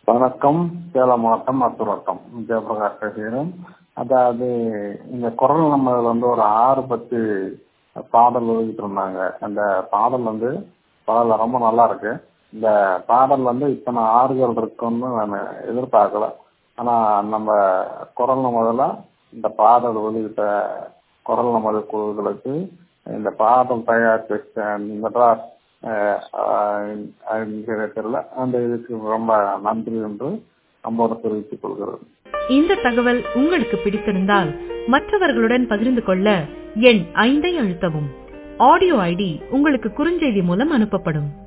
வணக்கம் சேலம் மாவட்டம் அத்துவட்டம் ஜெயபிரகாஷ் பேசுகிறேன் அதாவது இந்த குரல் நம்மதில் வந்து ஒரு ஆறு பத்து பாடல் எழுதிட்டு இருந்தாங்க அந்த பாடல் வந்து பாடல் ரொம்ப நல்லா இருக்கு இந்த பாடல் வந்து இத்தனை ஆறுகள் இருக்குன்னு நான் எதிர்பார்க்கல ஆனால் நம்ம குரல் நமதில் இந்த பாடல் வெளியிட்ட குரல் நமது குழுக்களுக்கு இந்த பாடல் தயாரித்த மெட்ராஸ் தெரியல அந்த இதுக்கு ரொம்ப நன்றி என்று நம்மோட தெரிவித்துக் கொள்கிறேன் இந்த தகவல் உங்களுக்கு பிடித்திருந்தால் மற்றவர்களுடன் பகிர்ந்து கொள்ள எண் ஐந்தை அழுத்தவும் ஆடியோ ஐடி உங்களுக்கு குறுஞ்செய்தி மூலம் அனுப்பப்படும்